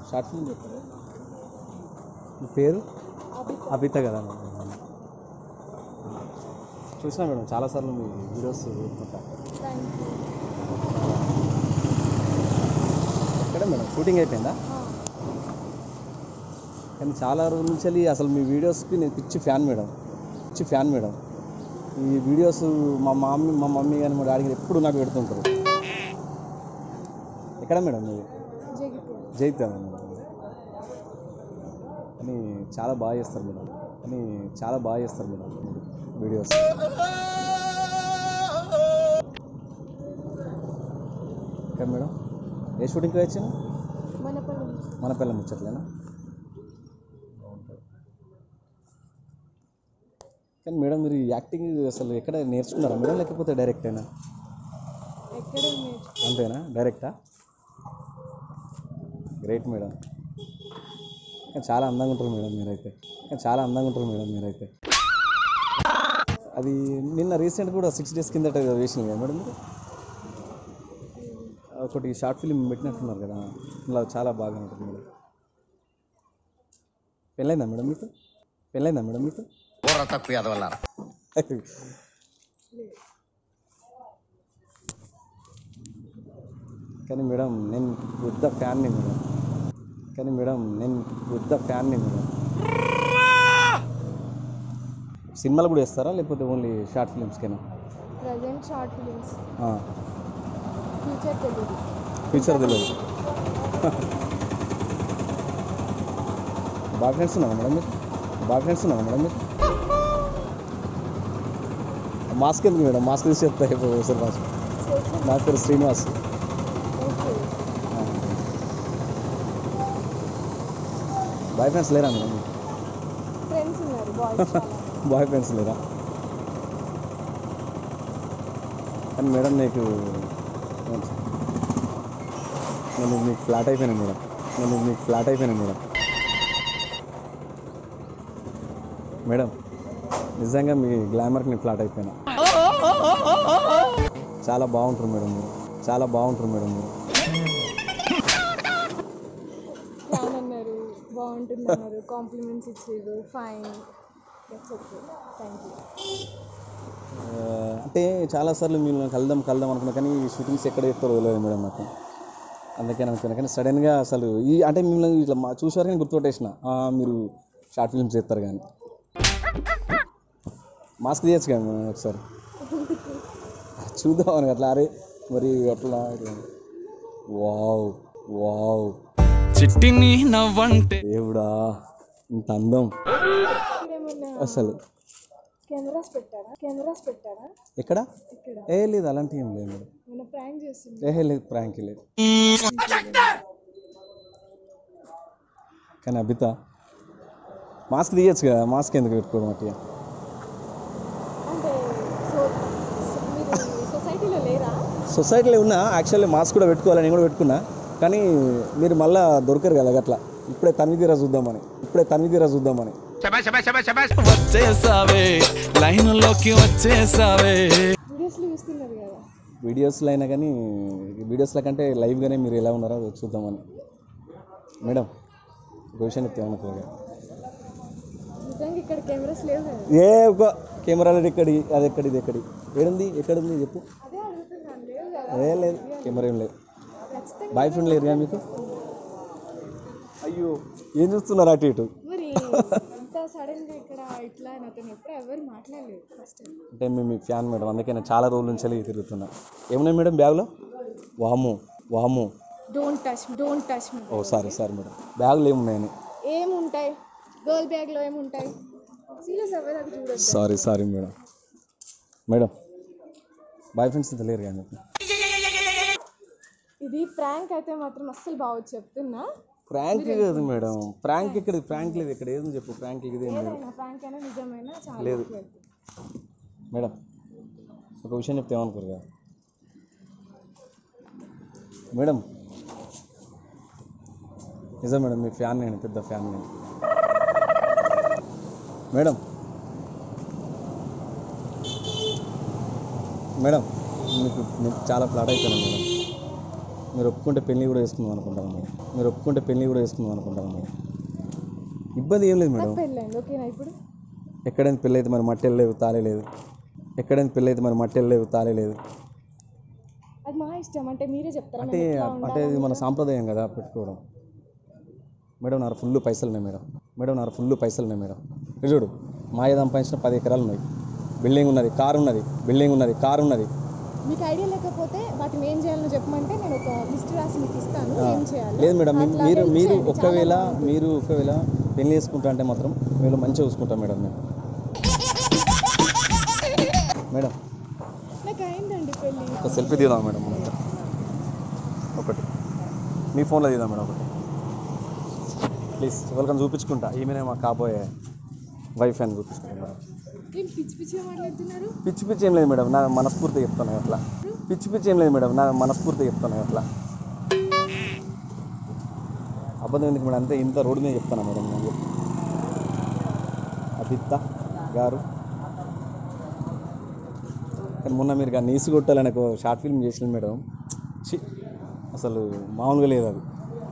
Short film మీ పేరు అబిత కదా madam చూసినా మేడం చాలాసార్లు మీ వీడియోస్ చూస్తుంటా ఎక్కడ మేడం షూటింగ్ అయిపోయిందా కానీ చాలా రోజుల నుంచి వెళ్ళి అసలు మీ వీడియోస్కి నేను పిచ్చి ఫ్యాన్ మేడం పిచ్చి ఫ్యాన్ మేడం ఈ వీడియోస్ మా మమ్మీ మా మమ్మీ కానీ మా డాడీ కానీ ఎప్పుడు నాకు పెడుతుంటారు ఎక్కడ మేడం మీది జైత్యాల మేడం అని చాలా బాగా చేస్తారు మేడం అని చాలా బాగా చేస్తారు మేడం వీడియోస్ ఇంకా మేడం ఏ షూటింగ్కి వచ్చాను మన పిల్ల ముచ్చట్లేనా కానీ మేడం మీరు ఈ యాక్టింగ్ అసలు ఎక్కడ నేర్చుకున్నారా మేడం లేకపోతే డైరెక్ట్ అయినా ఎక్కడ నేర్చు అంతేనా డైరెక్టా గ్రేట్ మేడం కానీ చాలా అందంగా ఉంటారు మేడం మీరైతే కానీ చాలా అందంగా ఉంటారు మేడం మీరైతే అది నిన్న రీసెంట్ కూడా సిక్స్ డేస్ కిందట వేసినాయి కదా మేడం మీరు ఒకటి షార్ట్ ఫిలిం పెట్టినట్టున్నారు కదా ఇలా చాలా బాగా ఉంటుంది మేడం పెళ్ళైందా మేడం మీకు పెళ్ళైందా మేడం మీకు బుర్ర తక్కువ ఎదవల్ల కానీ మేడం నేను పెద్ద ఫ్యాన్ని మేడం కానీ మేడం నేను పెద్ద ఫ్యాన్ని మేడం సినిమాలు కూడా వేస్తారా లేకపోతే ఓన్లీ షార్ట్ ఫిలిమ్స్కేనా ప్రజెంట్ షార్ట్ ఫిలిమ్స్ ఫ్యూచర్ తెలియదు ఫ్యూచర్ తెలియదు బాగా ఫ్రెండ్స్ ఉన్నారా మేడం మీరు బాగా ఫ్రెండ్స్ ఉన్నారా మేడం మీరు మాస్క్ ఎందుకు మేడం మాస్క్ తీసి చెప్తా ఒకసారి మాస్క్ నా పేరు శ్రీనివాస్ ఓకే బాయ్ ఫ్రెండ్స్ లేరా మేడం మీకు? ఫ్రెండ్స్ ఉన్నారు బాయ్స్ చాలా బాయ్ ఫ్రెండ్స్ లేరా కానీ మేడం నీకు నేను మీకు ఫ్లాట్ అయిపోయాను మేడం నేను మీకు ఫ్లాట్ అయిపోయాను మేడం మేడం నిజంగా మీ గ్లామర్కి నేను ఫ్లాట్ అయిపోయినా చాలా బాగుంటారు మేడం మీరు చాలా బాగుంటారు మేడం మీరు ఫ్యాన్ అన్నారు బాగుంటుంది అన్నారు కాంప్లిమెంట్స్ ఇచ్చారు fine that's okay thank you ఆ, అంటే చాలాసార్లు మీరు కలుద్దాం కలుద్దాం అనుకున్నా కానీ ఈ షూటింగ్స్ ఎక్కడ చెప్తారో తెలియదు మేడం నాకు అందుకే అనుకున్నా కానీ సడన్గా అసలు ఈ అంటే మిమ్మల్ని ఇట్లా మా చూసారు కానీ గుర్తుపట్టేసిన ఆ, మీరు షార్ట్ ఫిల్మ్స్ చేస్తారు కానీ మాస్క్ తీయచ్చు కదా మేడం ఒకసారి చూద్దాం అని అట్లా అరే మరి అట్లా ఇట్లా. వావ్ వావ్ చిట్టిని నవ్వంటే దేవుడా ఇంత అందం ఇక్కడ ఏమన్నా అసలు కెమెరాస్ పెట్టారా కెమెరాస్ పెట్టారా ఎక్కడ ఇక్కడ ఏ లేదు అలాంటివి ఏం లేదు మేడం ఏమైనా ప్రాంక్ చేస్తుంది ఏ లేదు ప్రాంక్ లేదు కానీ అబిత మాస్క్ తీయచ్చు కదా మాస్క్ ఎందుకు పెట్టుకోవడం అట్లా అంటే సో మీరు సొసైటీలో లేరా సొసైటీలో ఉన్నా యాక్చువల్లీ మాస్క్ కూడా పెట్టుకోవాలి నేను కూడా పెట్టుకున్నా కానీ మీరు మళ్ళా దొరకరు కదా అట్లా ఇప్పుడే తనివి తీరా చూద్దామని ఇప్పుడే తనివి తీరా చూద్దామని వచ్చేసావే లైన్లోకి వచ్చేసావే వీడియోస్లో చూస్తున్నారు కదా వీడియోస్లో అయినా కానీ వీడియోస్లో కంటే లైవ్గానే మీరు ఎలా ఉన్నారో చూద్దామని మేడం ఒక విషయం చెప్తాను త్వరగా నిజంగా ఇక్కడ కెమెరాస్ లేవు కదా ఏ ఒక కెమెరాలు ఎక్కడి అది ఎక్కడి ఇది ఎక్కడి ఏడుంది ఎక్కడుంది చెప్పు అదే అడుగుతున్నాను లేవు కదా ఏ లేదు కెమెరా ఏం లేదు ఖచ్చితంగా బాయ్ ఫ్రెండ్ లేరుగా మీకు అయ్యో ఏం చూస్తున్నారు అటు ఇటు మరి ఇంత సడన్గా ఇక్కడ ఇట్లా అని అతను ఎప్పుడు ఎవరు మాట్లాడలేదు ఫస్ట్ టైం అంటే మేము మీ ఫ్యాన్ మేడం అందుకే నేను చాలా రోజుల నుంచి వెళ్ళి తిరుగుతున్నా ఏమున్నాయి మేడం బ్యాగ్లో వాము వాము డోంట్ టచ్ డోంట్ టచ్ మీ ఓ సారీ సారీ మేడం బ్యాగులు ఏమున్నాయని ఏముంటాయి గర్ల్ బ్యాగ్లో ఏముంటాయి సీరియస్ అవ్వేదాకా చూడొద్దు sorry sorry madam madam boyfriends ఇంత లేరు కానీ మీకు ఇది ప్రాంక్ అయితే మాత్రం అస్సలు బాగోదు చెప్తున్నా ప్రాంక్ కాదు మేడం ప్రాంక్ ఇక్కడ ప్రాంక్ లేదు ఇక్కడ ఏదని చెప్పు ప్రాంక్ ఇది ఏం లేదు ఏదైనా ప్రాంక్ అయినా నిజమైనా చాలా లేదు. ఎక్కువ. మేడం ఒక విషయం చెప్తే ఏమనుకోరు కదా మేడం నిజం మేడం మీ ఫ్యాన్ నేను పెద్ద ఫ్యాన్ నేను మేడం మేడం మీకు మీకు చాలా ఫ్లాట్ అయిపోయాను మేడం మీరు ఒప్పుకుంటే పెళ్ళి కూడా వేసుకుందాం అనుకుంటాను మేడం మీరు ఒప్పుకుంటే పెళ్ళి కూడా వేసుకుందాం అనుకుంటాను మేడం ఇబ్బంది ఏం లేదు మేడం నాకు పెళ్ళైంది ఓకేనా ఇప్పుడు ఎక్కడైనా పెళ్ళి అయితే మరి మట్టి లేదు తాళే లేదు ఎక్కడైనా పెళ్ళి అయితే మరి మట్టి లేదు తాళే లేదు అది మా ఇష్టం అంటే మీరే చెప్తారా అంటే మేము ఎట్లా అంటే ఉండాలి? ఇది మన సాంప్రదాయం కదా పెట్టుకోవడం మేడం నాకు ఫుల్ పైసలు ఉన్నాయి మేడం మేడం నాకు ఫుల్ పైసలు ఉన్నాయి మేడం ఇది చూడు మా ఏదో సంపాదించిన పది ఎకరాలు ఉన్నాయి బిల్డింగ్ ఉన్నది కారు ఉన్నది బిల్డింగ్ ఉన్నది కారు ఉన్నది మీకు ఐడియా లేకపోతే వాటిని ఏం చేయాలో చెప్పమంటే నేను ఒక లిస్ట్ రాసి మీకు ఇస్తాను ఏం చేయాలి లేదు మేడం మీ- అట్లా మీరు help మీరు చేయండి. చాలా ఒకవేళ మీరు ఒకవేళ పెళ్లి చేసుకుంటా అంటే మాత్రం మీరు మంచిగా చూసుకుంటాం మేడం నేను మేడం నాకు అయిందండి పెళ్ళి ఒక సెల్ఫీ తీద్దాం మేడం మనం. ఒకటి మీ ఫోన్లో తీద్దాం మేడం ఒకటి ప్లీజ్ ఎవరికైనా చూపించుకుంటా ఈమెనే మా కాబోయే వైఫ్ అని చూపించుకుంటా మేడం ఏం పిచ్చి పిచ్చిగా మాట్లాడుతున్నారు పిచ్చి పిచ్చి ఏం లేదు మేడం నా మనస్ఫూర్తిగా చెప్తాను అట్లా పిచ్చి పిచ్చి ఏం లేదు మేడం నా మనస్ఫూర్తిగా చెప్తాను అట్లా అబద్ధం ఎందుకు మేడం అంతే ఇంత రోడ్డు మీద చెప్తాను మేడం నేను అభిత్త గారు కానీ మొన్న మీరు కానీ నీసు కొట్టాలని ఒక షార్ట్ ఫిల్మ్ చేసిన మేడం చి అసలు మామూలుగా లేదు అది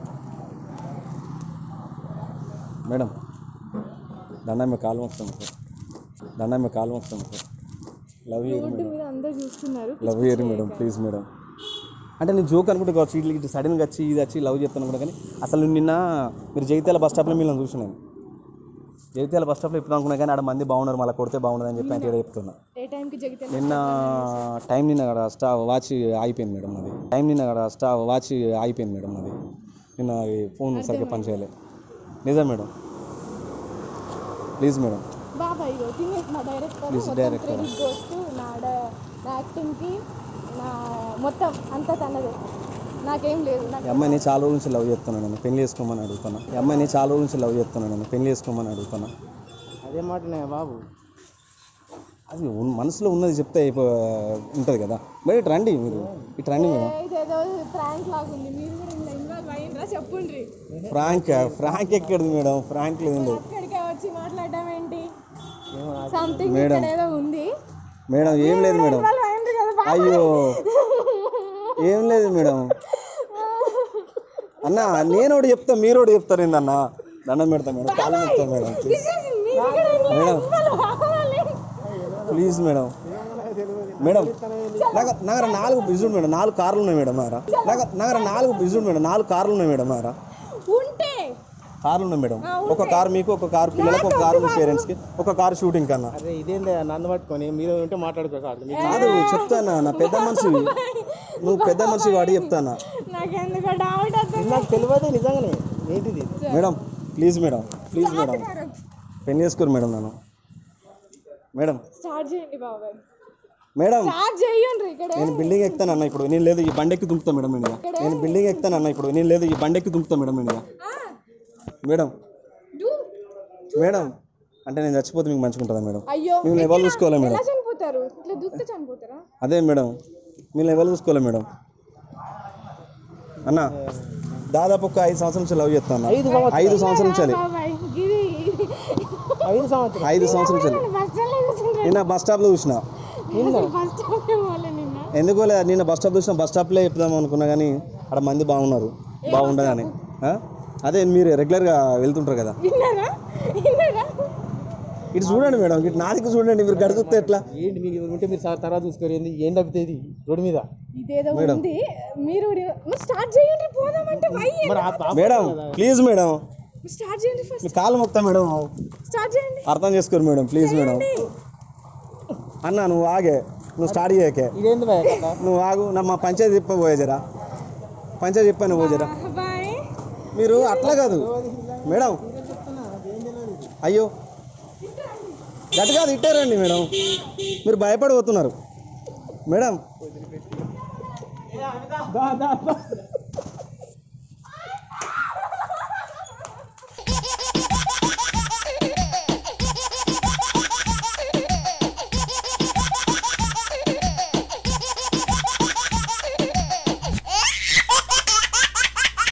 మేడం దండం మీ కాలు వస్తాం సార్ దండం మీ కాలు వస్తాం సార్ లవ్ యూ రోడ్డు మీద అందరు చూస్తున్నారు లవ్ ఇయర్ మేడం ప్లీజ్ మేడం అంటే నేను జోక్ అనుకుంటే కావచ్చు ఇట్లా ఇట్లా సడన్గా వచ్చి ఇది వచ్చి లవ్ చెప్తాను కూడా కానీ అసలు నేను నిన్న మీరు జగిత్యాల బస్ స్టాప్లో మిమ్మల్ని చూసి నేను జగిత్యాల బస్ స్టాప్లో ఇప్పుడు అనుకున్నా కానీ ఆడ మంది బాగున్నారు మళ్ళీ కొడితే బాగుండదు అని చెప్పి అంటే ఈడ చెప్తున్నా ఏ టైంకి జగితే నిన్న టైం నిన్న అక్కడ స్టా వాచ్ ఆగిపోయింది మేడం అది టైం నిన్న అక్కడ స్టా వాచ్ ఆగిపోయింది మేడం అది నిన్న అది ఫోన్ సరిగ్గా పనిచేయలే నిజం మేడం ప్లీజ్ మేడం బాబాయ్ థింగ్ మా డైరెక్టర్ Please, మొత్తం director. క్రెడిట్ గోస్ టు నా డ- నా యాక్టింగ్కి నా మొత్తం అంతా తనదే నాకేం లేదు నాకు ఈ అమ్మాయిని చాలా రోజుల నుంచి లవ్ చేస్తున్నాను నేను పెళ్లి చేసుకోమని అడుగుతున్నా ఈ అమ్మాయిని చాలా రోజుల నుంచి లవ్ చేస్తున్నాను నేను పెళ్లి చేసుకోమని అడుగుతున్నా అదే మాటనే బాబు అది ఉన్- మనసులో ఉన్నది చెప్తే అయిపో ఉంటుంది కదా మరి ఇటు రండి మీరు ఇటు రండి మేడం ఇదేదో ప్రాంక్ లాగా ఉంది మీరు కూడా ఇందులో ఇన్వాల్వ్ అయ్యిండ్రా చెప్పుండ్రి ఫ్రాంక్ ఫ్రాంక్ ఎక్కడిది మేడం ఫ్రాంక్ లేదు అక్కడికే వచ్చి మాట్లాడడం ఏంటి సంథింగ్ మేడం. ఇక్కడ ఏదో ఉంది మేడం ఏం లేదు మేడం ఇన్వాల్వ్ అయ్యిండ్రు కదా బాబాయ్. అయ్యో ఏం లేదు మేడం అన్న నేను ఒకటి చెప్తా మీరు ఒకటి చెప్తారు ఏందన్న దండం పెడతా మేడం కాలు పెడతా మేడం ప్లీజ్ మీరు కూడా ఇందులో మేడం involve అవ్వాలి. ప్లీజ్ మేడం మేడం నాకు నాకు నాలుగు బిజుడు మేడం నాలుగు కార్లు ఉన్నాయి మేడం నారా నాకు నాకు నాలుగు బిజుడు మేడం నాలుగు కార్లు ఉన్నాయి మేడం నారా ఉంటే కార్లు ఉన్నాయి మేడం ఒక కారు మీకు ఒక కారు పిల్లలకు ఒక కారు మీ పేరెంట్స్కి ఒక కారు షూటింగ్ కన్నా అరే ఇదేంది నన్ను పట్టుకొని మీరు ఉంటే మాట్లాడుకోవాలి మీకు కాదు చెప్తానా నా పెద్ద మనిషి నువ్వు పెద్ద మనిషి వాడి చెప్తానా నాకెందుకో డౌట్ వస్తుంది నాకు తెలియదు నిజంగానే ఏంటిది madam please madam please madam పెళ్లి చేసుకోరు మేడం నన్ను మేడం స్టార్ట్ చేయండి బాబాయ్ మేడం స్టార్ట్ చేయండి ఇక్కడ నేను బిల్డింగ్ ఎక్కుతాను అన్న ఇప్పుడు నేను లేదు ఈ బండెక్కి దుంకుతా మేడం నేను ఇక. నేను బిల్డింగ్ ఎక్కుతాను అన్న ఇప్పుడు నేను లేదు ఈ బండెక్కి దుంకుతా మేడం నేను ఇక. మేడం డూ మేడం అంటే నేను చచ్చిపోతే మీకు మంచిగా ఉంటుందా మేడం అయ్యో మేము ఎవరు చూసుకోవాలి మేడం ఎలా చనిపోతారు ఇట్లా దుక్కితే చనిపోతారా అదే మేడం మీరు ఎవరు చూసుకోవాలి మేడం అన్న దాదాపు ఒక ఐదు సంవత్సరాల నుంచి లవ్ చేస్తాను ఐదు సంవత్సరాలు ఐదు సంవత్సరాల నుంచి బాబాయ్ గిరి ఐదు సంవత్సరాలు ఐదు సంవత్సరాల నుంచి బస్ స్టాండ్లో కూర్చుంటారు నిన్న బస్ స్టాప్లో చూసిన బస్ స్టాండ్ వాళ్ళ నిన్న ఎందుకో లే నిన్న బస్ స్టాప్ చూసిన బస్ స్టాప్లో చెప్దాం అనుకున్నా కానీ అక్కడ మంది బాగున్నారు బాగుండదని ఆ? అదే మీరు రెగ్యులర్గా వెళ్తుంటారు కదా విన్నారా విన్నారా ఇటు చూడండి మేడం ఇటు నాదికి చూడండి మీరు గడుగుతే ఎట్లా ఏంటి మీకు ఎవరు ఉంటే మీరు సార్ తర్వాత చూసుకోరు ఏంది ఏం తప్పితే రోడ్డు మీద ఇదేదో మేడం. ఉంది మీరు కూడా- మీరు స్టార్ట్ చేయండి పోదామంటే వై మరి ఆ- ఆ- మేడం ప్లీజ్ మేడం స్టార్ట్ చేయండి ఫస్ట్ మీ కాలు మొక్తా మేడం స్టార్ట్ చేయండి అర్థం చేసుకోరు మేడం ప్లీజ్ మేడం అన్న నువ్వు ఆగే నువ్వు స్టార్ట్ చేయకే ఇదేంది భయ కథ నువ్వు ఆగు నా మా పంచాయతీ చెప్ప పోయే జరా పంచాయతీ చెప్పాను పో జరా బాయ్ మీరు అట్లా కాదు మేడం అయ్యో గట్టి కాదు ఇట్టారండి మేడం మీరు భయపడిపోతున్నారు మేడం